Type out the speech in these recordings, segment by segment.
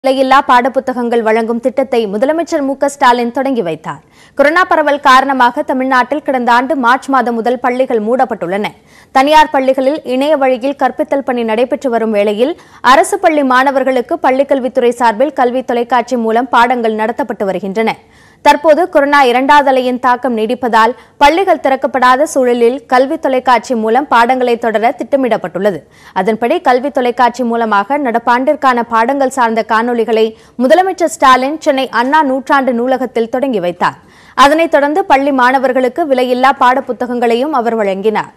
விலையில்லா பாடப்புத்தகங்கள் வழங்கும் திட்டத்தை முதலமைச்சர் மு க ஸ்டாலின் தொடங்கி வைத்தார் கொரோனா பரவல் காரணமாக தமிழ்நாட்டில் கடந்த ஆண்டு மார்ச் மாதம் முதல் பள்ளிகள் மூடப்பட்டுள்ளன தனியார் பள்ளிகளில் இணைய வழியில் கற்பித்தல் பணி நடைபெற்று வரும் வேளையில் அரசு பள்ளி மாணவர்களுக்கு பள்ளிக்கல்வித்துறை சார்பில் கல்வி தொலைக்காட்சி மூலம் பாடங்கள் நடத்தப்பட்டு வருகின்றன தற்போது கொரோனா இரண்டாவது அலையின் தாக்கம் நீடிப்பதால் பள்ளிகள் திறக்கப்படாத சூழலில் கல்வி தொலைக்காட்சி மூலம் பாடங்களை தொடர திட்டமிடப்பட்டுள்ளது அதன்படி கல்வி தொலைக்காட்சி மூலமாக நடப்பாண்டிற்கான பாடங்கள் சார்ந்த காணொளிகளை முதலமைச்சர் ஸ்டாலின் சென்னை அண்ணா நூற்றாண்டு நூலகத்தில் தொடங்கி வைத்தார் அதனைத் தொடர்ந்து பள்ளி மாணவர்களுக்கு விலையில்லா பாடப்புத்தகங்களையும் அவர் வழங்கினார்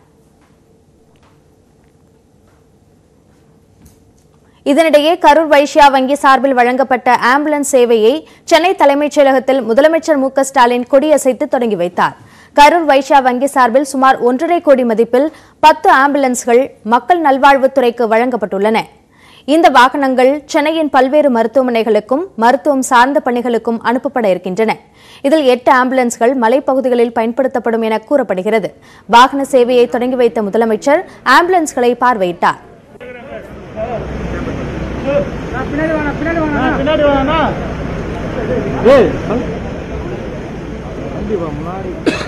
இதனிடையே கரூர் வைஷ்யா வங்கி சார்பில் வழங்கப்பட்ட ஆம்புலன்ஸ் சேவையை சென்னை தலைமைச் செயலகத்தில் முதலமைச்சர் மு க ஸ்டாலின் கொடியசைத்து தொடங்கி வைத்தார் கரூர் வைஷ்யா வங்கி சார்பில் சுமார் ஒன்றரை கோடி மதிப்பில் பத்து ஆம்புலன்ஸ்கள் மக்கள் நல்வாழ்வுத்துறைக்கு வழங்கப்பட்டுள்ளன இந்த வாகனங்கள் சென்னையின் பல்வேறு மருத்துவமனைகளுக்கும் மருத்துவம் சார்ந்த பணிகளுக்கும் அனுப்பப்பட இருக்கின்றன இதில் எட்டு ஆம்புலன்ஸ்கள் மலைப்பகுதிகளில் பயன்படுத்தப்படும் என கூறப்படுகிறது வாகன சேவையை தொடங்கி வைத்த முதலமைச்சர் ஆம்புலன்ஸ்களை பார்வையிட்டார் பின்னாடி வாங்கண்ணா ஏய் வண்டி வா முன்னாடி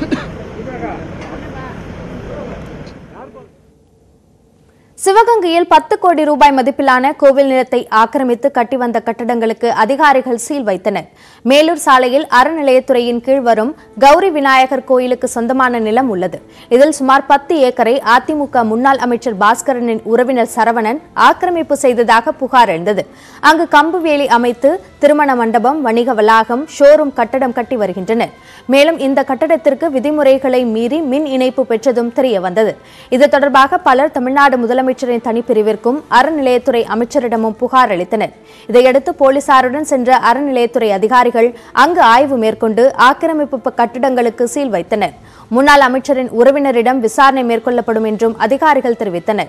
சிவகங்கையில் பத்து கோடி ரூபாய் மதிப்பிலான கோவில் நிலத்தை ஆக்கிரமித்து கட்டி வந்த கட்டடங்களுக்கு அதிகாரிகள் சீல் வைத்தனர் மேலூர் சாலையில் அறநிலையத்துறையின் கீழ் வரும் கௌரி விநாயகர் கோயிலுக்கு சொந்தமான நிலம் உள்ளது இதில் சுமார் பத்து ஏக்கரை அதிமுக முன்னாள் அமைச்சர் பாஸ்கரனின் உறவினர் சரவணன் ஆக்கிரமிப்பு செய்ததாக புகார் எழுந்தது அங்கு கம்பு வேலி அமைத்து திருமண மண்டபம் வணிக வளாகம் ஷோரூம் கட்டடம் கட்டி வருகின்றனர் மேலும் இந்த கட்டடத்திற்கு விதிமுறைகளை மீறி மின் இணைப்பு பெற்றதும் தெரிய வந்தது இது தொடர்பாக பலர் தமிழ்நாடு முதலமைச்சரின் தனிப்பிரிவிற்கும் அறநிலையத்துறை அமைச்சரிடமும் புகார் அளித்தனர் இதையடுத்து போலீசாருடன் சென்ற அறநிலையத்துறை அதிகாரிகள் அங்கு ஆய்வு மேற்கொண்டு ஆக்கிரமிப்பு கட்டிடங்களுக்கு சீல் வைத்தனர் முன்னாள் அமைச்சரின் உறவினரிடம் விசாரணை மேற்கொள்ளப்படும் என்றும் அதிகாரிகள் தெரிவித்தனர்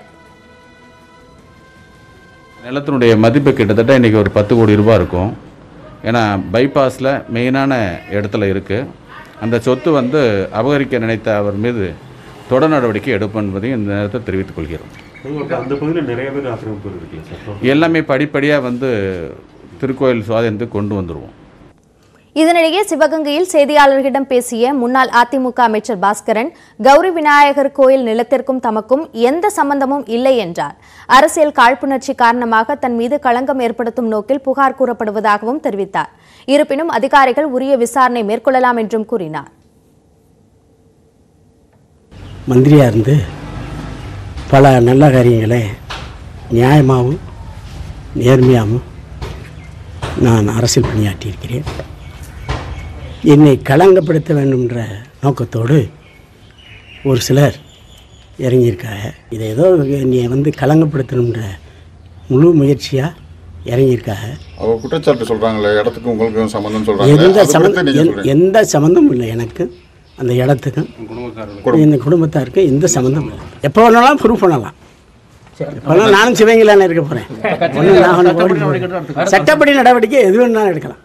நிலத்தினுடைய மதிப்பு கிட்டத்தட்ட இன்றைக்கி ஒரு பத்து கோடி ரூபாய் இருக்கும் ஏன்னா பைபாஸில் மெயினான இடத்துல இருக்குது அந்த சொத்து வந்து அபகரிக்க நினைத்த அவர் மீது தொடர் நடவடிக்கை எடுப்போம் என்பதையும் இந்த நேரத்தில் தெரிவித்துக் கொள்கிறோம் உங்களுக்கு அந்த பகுதியில் நிறைய பேர் ஆக்கிரமிப்பு இருக்குல்ல சார் எல்லாமே படிப்படியாக வந்து திருக்கோயில் சுவாதீனத்துக்கு கொண்டு வந்துடுவோம் இதனிடையே சிவகங்கையில் செய்தியாளர்களிடம் பேசிய முன்னாள் அதிமுக அமைச்சர் பாஸ்கரன் கௌரி விநாயகர் கோயில் நிலத்திற்கும் தமக்கும் எந்த சம்பந்தமும் இல்லை என்றார் அரசியல் காழ்ப்புணர்ச்சி காரணமாக தன் மீது களங்கம் ஏற்படுத்தும் நோக்கில் புகார் கூறப்படுவதாகவும் தெரிவித்தார் இருப்பினும் அதிகாரிகள் உரிய விசாரணை மேற்கொள்ளலாம் என்றும் கூறினார் மந்திரியாக இருந்து பல நல்ல காரியங்களை நியாயமாகவும் நேர்மையாகவும் நான் அரசியல் பணியாற்றியிருக்கிறேன் என்னை களங்கப்படுத்த வேண்டும்ன்ற நோக்கத்தோடு ஒரு சிலர் இறங்கியிருக்காங்க இதை ஏதோ என்னை வந்து களங்கப்படுத்தணுன்ற முழு முயற்சியாக இறங்கியிருக்காங்க அவ குற்றச்சாட்டு சொல்றாங்களே இடத்துக்கு உங்களுக்கும் சம்பந்தம் சொல்றாங்க எந்த அது குறித்து சம்மந்தம் நீங்க எந்த- சொல்றீங்க எந்த சம்மந்தமும் இல்லை எனக்கு அந்த இடத்துக்கும் இந்த குடும்பத்தாருக்கு எந்த சம்மந்தமும் இல்லை எப்போ வேணாலும் ப்ரூவ் பண்ணலாம் எப்போ வேணாலும் நானும் சிவங்கிலான இருக்க போகிறேன் ஒன்றும் நான் ஒண்ணும் ஓடி போறேன். சட்டப்படி நடவடிக்கை எது வேணாலும் எடுக்கலாம்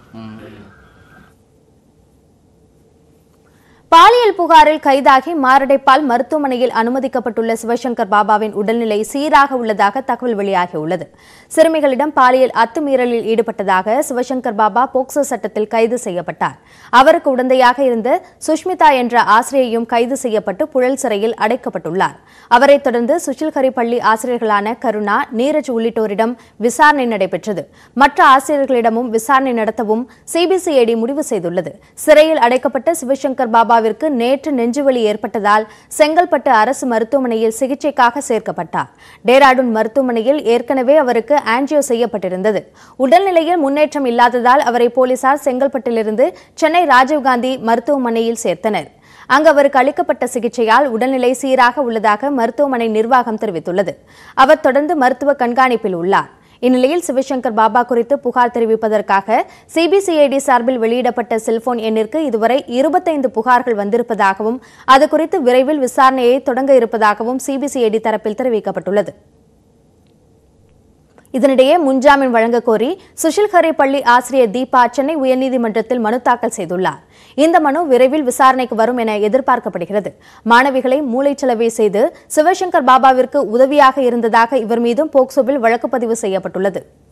பாலியல் புகாரில் கைதாகி மாரடைப்பால் மருத்துவமனையில் அனுமதிக்கப்பட்டுள்ள சிவசங்கர் பாபாவின் உடல்நிலை சீராக உள்ளதாக தகவல் வெளியாகியுள்ளது சிறுமிகளிடம் பாலியல் அத்துமீறலில் ஈடுபட்டதாக சிவசங்கர் பாபா போக்சோ சட்டத்தில் கைது செய்யப்பட்டார் அவருக்கு உடந்தையாக இருந்த சுஷ்மிதா என்ற ஆசிரியையும் கைது செய்யப்பட்டு புழல் சிறையில் அடைக்கப்பட்டுள்ளார் அவரைத் தொடர்ந்து சுஷில்ஹரி பள்ளி ஆசிரியர்களான கருணா நீரஜ் உள்ளிட்டோரிடம் விசாரணை நடைபெற்றது மற்ற ஆசிரியர்களிடமும் விசாரணை நடத்தவும் சிபிசிஐடி முடிவு செய்துள்ளது சிறையில் அடைக்கப்பட்ட சிவசங்கர் பாபாவிற்கு நேற்று நெஞ்சுவலி ஏற்பட்டதால் செங்கல்பட்டு அரசு மருத்துவமனையில் சிகிச்சைக்காக சேர்க்கப்பட்டார் டேராடூன் மருத்துவமனையில் ஏற்கனவே அவருக்கு ஆன்ஜியோ செய்யப்பட்டிருந்தது உடல்நிலையில் முன்னேற்றம் இல்லாததால் அவரை போலீசார் செங்கல்பட்டிலிருந்து சென்னை ராஜீவ்காந்தி மருத்துவமனையில் சேர்த்தனர் அங்கு அவருக்கு அளிக்கப்பட்ட சிகிச்சையால் உடல்நிலை சீராக உள்ளதாக மருத்துவமனை நிர்வாகம் தெரிவித்துள்ளது அவர் தொடர்ந்து மருத்துவ கண்காணிப்பில் உள்ளார் இந்நிலையில் சிவசங்கர் பாபா குறித்து புகார் தெரிவிப்பதற்காக சிபிசிஐடி சார்பில் வெளியிடப்பட்ட செல்போன் எண்ணிற்கு இதுவரை இருபத்தைந்து புகார்கள் வந்திருப்பதாகவும் அது குறித்து விரைவில் விசாரணையை தொடங்க இருப்பதாகவும் சிபிசிஐடி தரப்பில் தெரிவிக்கப்பட்டுள்ளது இதனிடையே முன்ஜாமீன் வழங்கக் கோரி சுஷில்ஹரி பள்ளி ஆசிரியர் தீபா சென்னை உயர்நீதிமன்றத்தில் மனு தாக்கல் செய்துள்ளார் இந்த மனு விரைவில் விசாரணைக்கு வரும் என எதிர்பார்க்கப்படுகிறது மாணவிகளை மூளைச்சலவை செய்து சிவசங்கர் பாபாவிற்கு உதவியாக இருந்ததாக இவர் மீதும் போக்சோவில் வழக்கு பதிவு செய்யப்பட்டுள்ளது